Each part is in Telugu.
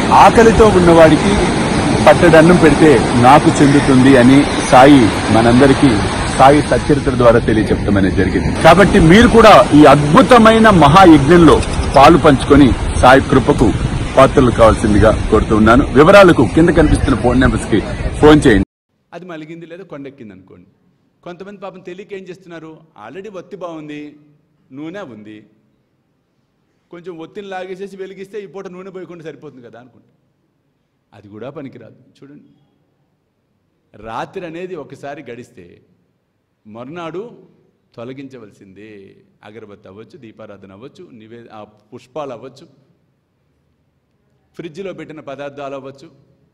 ఆకలితో ఉన్నవాడికి పట్టడన్నం పెడితే నాకు చెందుతుంది అని సాయి మనందరికీ సాయి సచరిత్ర ద్వారా తెలియచెప్పడం జరిగింది కాబట్టి మీరు కూడా ఈ అద్భుతమైన మహాయజ్ఞంలో పాలు పంచుకొని సాయి కృపకు పాత్రలు కావాల్సిందిగా కోరుతున్నాను వివరాలకు కింద కనిపిస్తున్న ఫోన్ నెంబర్స్ కి ఫోన్ చేయండి అది మలిగింది లేదా కొండెక్కింది అనుకోండి కొంతమంది పాపం తెలియక ఏం చేస్తున్నారు ఆల్రెడీ ఒత్తి బాగుంది నూనె ఉంది కొంచెం ఒత్తిని లాగేసేసి వెలిగిస్తే ఈ పూట నూనె పోయకుండా సరిపోతుంది కదా అనుకుంటా అది కూడా పనికిరాదు చూడండి రాత్రి అనేది ఒకసారి గడిస్తే మరునాడు తొలగించవలసిందే అగరబత్తి అవ్వచ్చు దీపారాధన అవ్వచ్చు నివే ఆ పుష్పాలు అవ్వచ్చు ఫ్రిడ్జ్లో పెట్టిన పదార్థాలు అవ్వచ్చు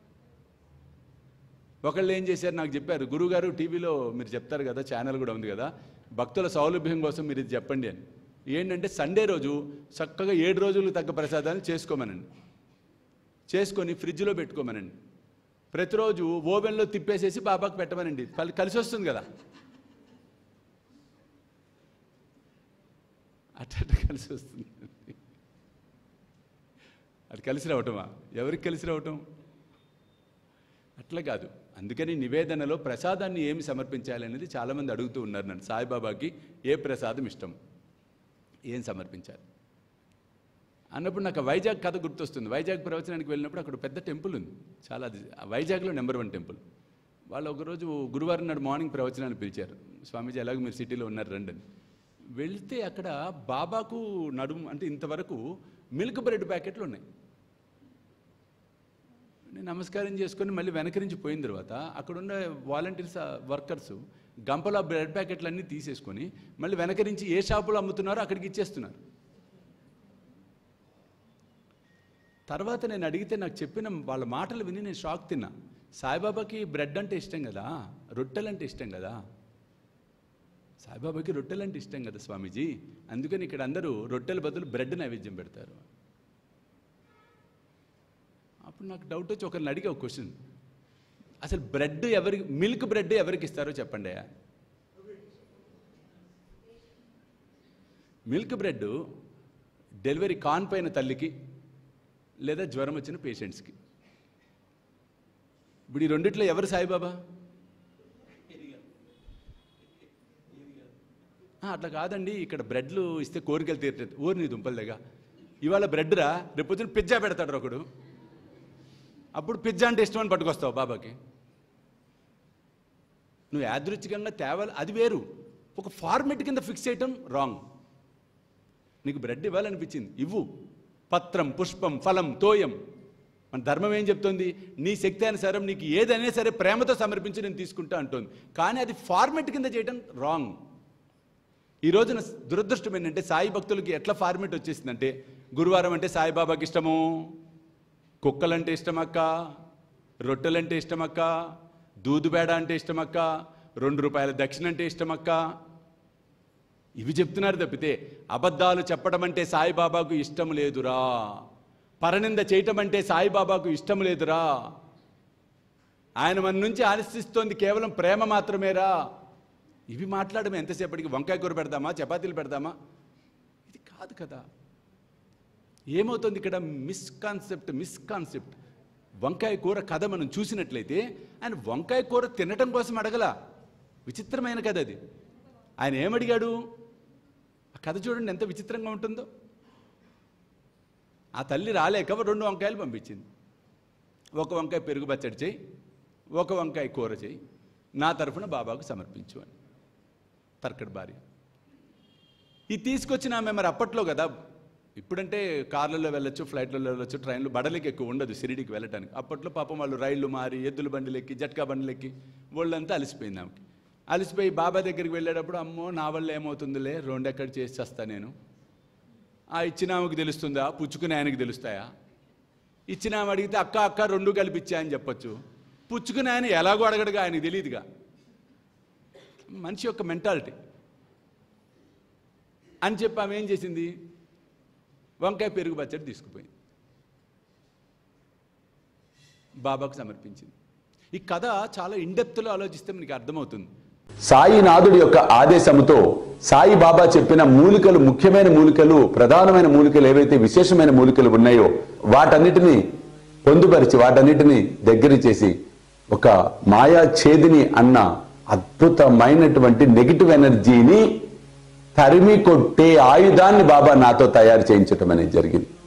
ఒకళ్ళు ఏం చేశారు నాకు చెప్పారు గురుగారు టీవీలో మీరు చెప్తారు కదా ఛానల్ కూడా ఉంది కదా భక్తుల సౌలభ్యం కోసం మీరు ఇది చెప్పండి అని ఏంటంటే సండే రోజు చక్కగా ఏడు రోజులు తగ్గ ప్రసాదాన్ని చేసుకోమనండి చేసుకొని ఫ్రిడ్జ్లో పెట్టుకోమనండి ప్రతిరోజు ఓవెన్లో తిప్పేసేసి బాబాకు పెట్టమనండి కలి- కలిసి వస్తుంది కదా అట్ట అట్ట కలిసి వస్తుంది అది కలిసి రావటమా ఎవరికి కలిసి రావటం అట్లా కాదు అందుకని నివేదనలో ప్రసాదాన్ని ఏమి సమర్పించాలి అనేది చాలామంది అడుగుతూ ఉన్నారు నన్ను సాయిబాబాకి ఏ ప్రసాదం ఇష్టం ఏం సమర్పించాలి అన్నప్పుడు నాకు ఆ వైజాగ్ కథ గుర్తొస్తుంది వైజాగ్ ప్రవచనానికి వెళ్ళినప్పుడు అక్కడ పెద్ద టెంపుల్ ఉంది చాలా అది ఆ వైజాగ్లో నెంబర్ వన్ టెంపుల్ వాళ్ళు ఒకరోజు గురువారం నాడు మార్నింగ్ ప్రవచనాన్ని పిలిచారు స్వామీజీ ఎలాగో మీరు సిటీలో ఉన్నారు రండి అని వెళ్తే అక్కడ బాబాకు నడుము అంటే ఇంతవరకు మిల్క్ బ్రెడ్ ప్యాకెట్లు ఉన్నాయి నేను నమస్కారం చేసుకొని మళ్ళీ వెనక నుంచి పోయిన తర్వాత అక్కడ ఉన్న వాలంటీర్స్ వర్కర్స్ గంపలో బ్రెడ్ ప్యాకెట్లన్నీ తీసేసుకొని మళ్ళీ వెనక నుంచి ఏ షాపులో అమ్ముతున్నారో అక్కడికి ఇచ్చేస్తున్నారు తర్వాత నేను అడిగితే నాకు చెప్పిన వాళ్ళ మాటలు విని నేను షాక్ తిన్నా సాయిబాబాకి బ్రెడ్ అంటే ఇష్టం కదా రొట్టెలు అంటే ఇష్టం కదా సాయిబాబాకి రొట్టెలు అంటే ఇష్టం కదా స్వామీజీ అందుకని ఇక్కడ అందరూ రొట్టెల బదులు బ్రెడ్ నైవేద్యం పెడతారు అప్పుడు నాకు డౌట్ వచ్చి ఒకరిని అడిగా ఒక క్వశ్చన్ అసలు బ్రెడ్ ఎవరికి మిల్క్ బ్రెడ్ ఎవరికి ఇస్తారో చెప్పండి మిల్క్ బ్రెడ్ డెలివరీ కాన్ పైన తల్లికి లేదా జ్వరం వచ్చిన పేషెంట్స్కి ఇప్పుడు ఈ రెండిట్లో ఎవరు సాయిబాబా ఆ, అట్లా కాదండి ఇక్కడ బ్రెడ్లు ఇస్తే కోరికలు తీరుతుంది ఊరి నీ దుంపలు ఇవాళ బ్రెడ్ రా రేపు పొద్దున పిజ్జా పెడతాడు ఒకడు అప్పుడు పిజ్జా అంటే ఇష్టం అని పట్టుకొస్తావు బాబాకి నువ్వు యాదృచ్ఛికంగా తేవాలి అది వేరు ఒక ఫార్మెట్ కింద ఫిక్స్ చేయటం రాంగ్ నీకు బ్రెడ్ ఇవ్వాలనిపించింది ఇవ్వు పత్రం పుష్పం ఫలం తోయం మన ధర్మం ఏం చెప్తోంది నీ శక్తి అనుసారం నీకు ఏదైనా సరే ప్రేమతో సమర్పించి నేను తీసుకుంటా అంటోంది కానీ అది ఫార్మెట్ కింద చేయడం రాంగ్ ఈ రోజున దురదృష్టం ఏంటంటే సాయి భక్తులకి ఎట్లా ఫార్మెట్ వచ్చేసిందంటే గురువారం అంటే సాయిబాబాకి ఇష్టము కుక్కలంటే ఇష్టమక్క రొట్టెలంటే ఇష్టమక్క దూదుబేడ అంటే ఇష్టమక్క రెండు రూపాయల దక్షిణ అంటే ఇష్టమక్క ఇవి చెప్తున్నారు తప్పితే అబద్ధాలు చెప్పడం అంటే సాయిబాబాకు ఇష్టం లేదురా పరనింద చేయటం అంటే సాయిబాబాకు ఇష్టం లేదురా ఆయన మన నుంచి ఆశిస్తోంది కేవలం ప్రేమ మాత్రమేరా ఇవి మాట్లాడమే ఎంతసేపటికి వంకాయ కూర పెడదామా చపాతీలు పెడదామా ఇది కాదు కదా ఏమవుతుంది ఇక్కడ మిస్కాన్సెప్ట్ మిస్కాన్సెప్ట్ వంకాయ కూర కథ మనం చూసినట్లయితే ఆయన వంకాయ కూర తినటం కోసం అడగల విచిత్రమైన కథ అది ఆయన ఏమడిగాడు ఆ కథ చూడండి ఎంత విచిత్రంగా ఉంటుందో ఆ తల్లి రాలేక రెండు వంకాయలు పంపించింది ఒక వంకాయ పెరుగు పచ్చడి చేయి ఒక వంకాయ కూర చేయి నా తరఫున బాబాకు సమర్పించు అని తర్కడ్ భార్య ఇది తీసుకొచ్చిన ఆమె మరి అప్పట్లో కదా ఇప్పుడంటే కార్లలో వెళ్ళొచ్చు ఫ్లైట్లలో వెళ్ళొచ్చు ట్రైన్లు బడలికి ఎక్కువ ఉండదు సిరిడికి వెళ్ళటానికి అప్పట్లో పాపం వాళ్ళు రైళ్లు మారి ఎద్దుల బండిలు ఎక్కి జట్కా బండ్లు ఎక్కి ఒళ్ళంతా అలసిపోయింది ఆమెకి అలసిపోయి బాబా దగ్గరికి వెళ్ళేటప్పుడు అమ్మో నా వల్ల ఏమవుతుందిలే రెండు ఎక్కడ చేసి చేస్తా నేను ఆ ఇచ్చిన ఆమెకు తెలుస్తుందా పుచ్చుకునే ఆయనకి తెలుస్తాయా ఇచ్చిన ఆమె అడిగితే అక్క అక్క రెండు కలిపిచ్చా అని చెప్పొచ్చు పుచ్చుకునే ఆయన ఎలాగో అడగడుగా ఆయనకి తెలియదుగా మనిషి యొక్క మెంటాలిటీ అని చెప్పి ఆమె ఏం చేసింది వంకాయ పెరుగు పచ్చడి తీసుకుపోయింది బాబాకు సమర్పించింది ఈ కథ చాలా ఇండెప్త్లో ఆలోచిస్తే మనకి అర్థమవుతుంది సాయినాథుడి యొక్క ఆదేశముతో సాయి బాబా చెప్పిన మూలికలు ముఖ్యమైన మూలికలు ప్రధానమైన మూలికలు ఏవైతే విశేషమైన మూలికలు ఉన్నాయో వాటన్నిటిని పొందుపరిచి వాటన్నిటిని దగ్గర చేసి ఒక మాయా ఛేదిని అన్న అద్భుతమైనటువంటి నెగిటివ్ ఎనర్జీని తరిమి కొట్టే ఆయుధాన్ని బాబా నాతో తయారు చేయించటం అనేది జరిగింది